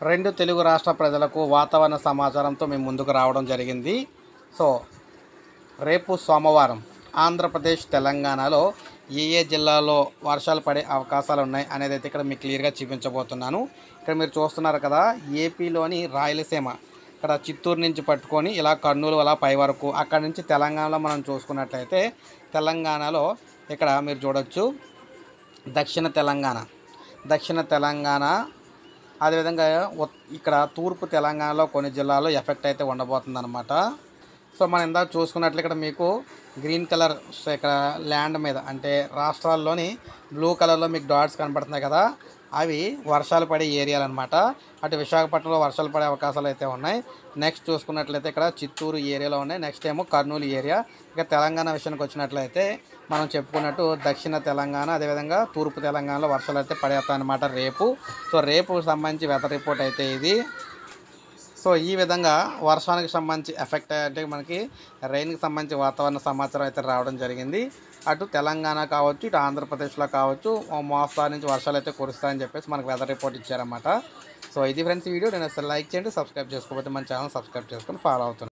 రెండు తెలుగు రాష్ట్ర ప్రజలకు వాతావరణ సమాచారంతో మేము ముందుకు రావడం జరిగింది సో రేపు సోమవారం ఆంధ్రప్రదేశ్ తెలంగాణలో ఏ ఏ జిల్లాలో వర్షాలు పడే అవకాశాలు ఉన్నాయి అనేది అయితే ఇక్కడ మీకు క్లియర్గా చూపించబోతున్నాను ఇక్కడ మీరు చూస్తున్నారు కదా ఏపీలోని రాయలసీమ ఇక్కడ చిత్తూరు నుంచి పట్టుకొని ఇలా కర్నూలు అలా పై వరకు అక్కడ నుంచి తెలంగాణలో మనం చూసుకున్నట్లయితే తెలంగాణలో ఇక్కడ మీరు చూడొచ్చు దక్షిణ తెలంగాణ దక్షిణ తెలంగాణ అదేవిధంగా ఉత్- ఇక్కడ తూర్పు తెలంగాణలో కొన్ని జిల్లాల్లో ఎఫెక్ట్ అయితే ఉండబోతుంది అనమాట సో మనం ఇందాక చూసుకున్నట్లు ఇక్కడ మీకు గ్రీన్ కలర్ సో ఇక్కడ ల్యాండ్ మీద అంటే రాష్ట్రాల్లోని బ్లూ కలర్లో మీకు డాట్స్ కనపడుతున్నాయి కదా అవి వర్షాలు పడే ఏరియాలు అనమాట అటు విశాఖపట్నంలో వర్షాలు పడే అవకాశాలు అయితే ఉన్నాయి నెక్స్ట్ చూసుకున్నట్లయితే ఇక్కడ చిత్తూరు ఏరియాలో ఉన్నాయి నెక్స్ట్ ఏమో కర్నూలు ఏరియా ఇక తెలంగాణ విషయానికి వచ్చినట్లయితే మనం చెప్పుకున్నట్టు దక్షిణ తెలంగాణ అదేవిధంగా తూర్పు తెలంగాణలో వర్షాలు అయితే పడేస్తాయి అనమాట రేపు సో రేపు సంబంధించి వెదర్ రిపోర్ట్ అయితే ఇది సో ఈ విధంగా వర్షానికి సంబంధించి ఎఫెక్ట్ అంటే మనకి రైన్కి సంబంధించి వాతావరణ సమాచారం అయితే రావడం జరిగింది అటు తెలంగాణ కావచ్చు ఇటు ఆంధ్రప్రదేశ్లో కావచ్చు ఓ మోస్తారు నుంచి వర్షాలు అయితే కురుస్తాయని చెప్పేసి మనకు వెదర్ రిపోర్ట్ ఇచ్చారన్నమాట సో ఇది ఫ్రెండ్స్ వీడియో నేను అసలు లైక్ చేయండి సబ్స్క్రైబ్ చేసుకోకపోతే మన ఛానల్ సబ్స్క్రైబ్ చేసుకొని ఫాలో అవుతున్నాను